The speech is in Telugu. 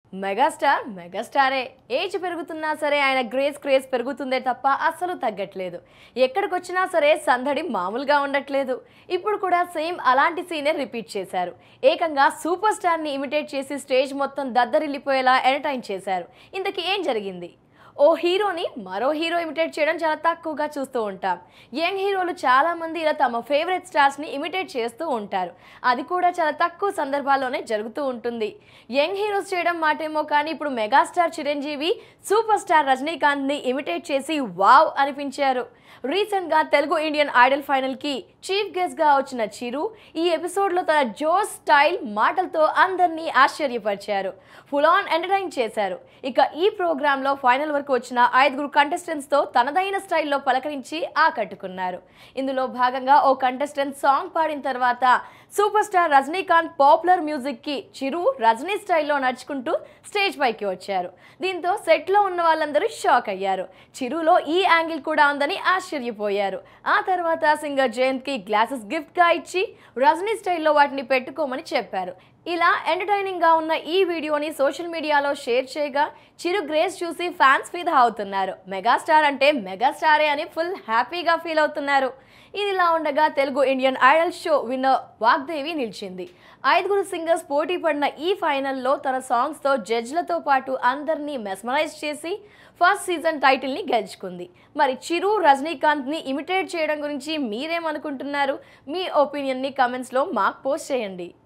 మెగాస్టార్ మెగాస్టారే ఏజ్ పెరుగుతున్నా సరే ఆయన గ్రేస్ క్రేజ్ పెరుగుతుందే తప్ప అస్సలు తగ్గట్లేదు ఎక్కడికొచ్చినా సరే సందడి మామూలుగా ఉండట్లేదు ఇప్పుడు కూడా సేమ్ అలాంటి సీనే రిపీట్ చేశారు ఏకంగా సూపర్ స్టార్ని ఇమిటేట్ చేసి స్టేజ్ మొత్తం దద్దరిల్లిపోయేలా ఎంటర్టైన్ చేశారు ఇంతకీ ఏం జరిగింది ఓ హీరోని మరో హీరో ఇమిటేట్ చేయడం చాలా తక్కువగా చూస్తూ ఉంటాం యంగ్ హీరోలు చాలా మంది ఇలా తమ ఫేవరెట్ స్టార్స్ని ఇమిటేట్ చేస్తూ ఉంటారు అది కూడా చాలా తక్కువ సందర్భాల్లోనే జరుగుతూ ఉంటుంది యంగ్ హీరోస్ చేయడం మాటేమో కానీ ఇప్పుడు మెగాస్టార్ చిరంజీవి సూపర్ స్టార్ రజనీకాంత్ని ఇమిటేట్ చేసి వావ్ అనిపించారు రీసెంట్గా తెలుగు ఇండియన్ ఐడల్ ఫైనల్కి చీఫ్ గెస్ట్గా వచ్చిన చిరు ఈ ఎపిసోడ్లో తన జోస్ స్టైల్ మాటలతో అందరినీ ఆశ్చర్యపరిచారు ఫుల్ ఆన్ ఎంటర్టైన్ చేశారు ఇక ఈ ప్రోగ్రాంలో ఫైనల్ వరకు వచ్చిన ఐదుగురు కంటెస్టెంట్స్తో తనదైన స్టైల్లో పలకరించి ఆకట్టుకున్నారు ఇందులో భాగంగా ఓ కంటెస్టెంట్ సాంగ్ పాడిన తర్వాత సూపర్ స్టార్ రజనీకాంత్ పాపులర్ మ్యూజిక్కి చిరు రజనీ స్టైల్లో నడుచుకుంటూ స్టేజ్ పైకి వచ్చారు దీంతో సెట్లో ఉన్న వాళ్ళందరూ షాక్ అయ్యారు చిరులో ఈ యాంగిల్ కూడా ఉందని ఆశ్చర్యపోయారు ఆ తర్వాత సింగర్ జయంత్కి గ్లాసెస్ గిఫ్ట్గా ఇచ్చి రజనీ స్టైల్లో వాటిని పెట్టుకోమని చెప్పారు ఇలా ఎంటర్టైనింగ్ గా ఉన్న ఈ వీడియోని సోషల్ మీడియాలో షేర్ చేయగా చిరు గ్రేస్ చూసి ఫ్యాన్స్ ఫిదా అవుతున్నారు మెగాస్టార్ అంటే మెగాస్టారే అని ఫుల్ హ్యాపీగా ఫీల్ అవుతున్నారు ఇదిలా ఉండగా Telugu Indian idol show winner Vagdevi నిలిచింది ఐదుగురు సింగర్స్ పోటీ పడిన ఈ ఫైనల్లో తన సాంగ్స్తో జడ్జ్లతో పాటు అందరినీ మెస్మరైజ్ చేసి ఫస్ట్ సీజన్ టైటిల్ని గెలుచుకుంది మరి చిరు రజనీకాంత్ని ఇమిటేట్ చేయడం గురించి మీరేమనుకుంటున్నారు మీ ఒపీనియన్ని కమెంట్స్లో మాకు పోస్ట్ చేయండి